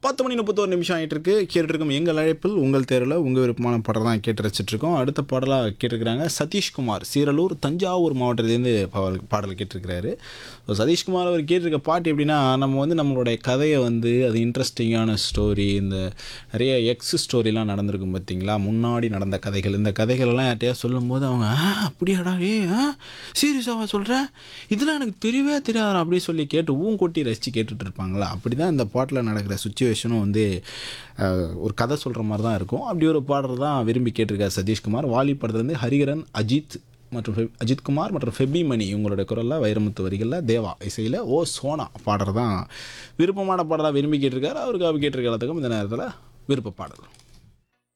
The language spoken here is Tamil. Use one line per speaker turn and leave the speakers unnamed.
பத்து மணி முப்பத்தோரு நிமிஷம் ஆகிட்டு இருக்கு கேட்டுருக்கோம் எங்கள் அழைப்பில் உங்கள் தேர்வில் உங்கள் விருப்பமான பாடல் தான் கேட்டு ரசிச்சிட்ருக்கோம் அடுத்த பாடலாக கேட்டிருக்கிறாங்க சதீஷ்குமார் சீரலூர் தஞ்சாவூர் மாவட்டத்திலேருந்து பாடல் பாடல் கேட்டிருக்கிறாரு ஸோ சதீஷ்குமார் அவர் கேட்டிருக்க பாட்டு எப்படின்னா நம்ம வந்து நம்மளுடைய கதையை வந்து அது இன்ட்ரெஸ்டிங்கான ஸ்டோரி இந்த நிறைய எக்ஸ் ஸ்டோரிலாம் நடந்திருக்கும் பார்த்தீங்களா முன்னாடி நடந்த கதைகள் இந்த கதைகளெல்லாம் யார்ட்டையா சொல்லும்போது அவங்க ஆ அப்படியாடா ஏ ஆ சீரியஸாவா சொல்கிறேன் இதெல்லாம் எனக்கு தெரியவே தெரியாதா அப்படி சொல்லி கேட்டு ஊன் கொட்டி ரசித்து கேட்டுட்டு இருப்பாங்களா அப்படி தான் இந்த பாட்டில் நடக்கிற சுச்சுவேஷனும் வந்து அஹ், ஒரு கதை சொல்கிற மாதிரி தான் இருக்கும் அப்படி ஒரு பாடல் தான் விரும்பி கேட்டிருக்கார் சதீஷ்குமார் வாலி படத்துலேருந்து ஹரிகரன் அஜித் மற்றும் ஃபெப் அஜித்குமார் மற்றும் ஃபெபிமணி இவங்களோட குரலில் வைரமுத்து வரிகளில் தேவா இசையில் ஓ சோனா பாடுறது தான் விருப்பமான பாடலாக விரும்பி கேட்டிருக்காரு அவருக்காக கேட்டிருக்க எல்லாத்துக்கும் இந்த நேரத்தில் விருப்ப பாடல்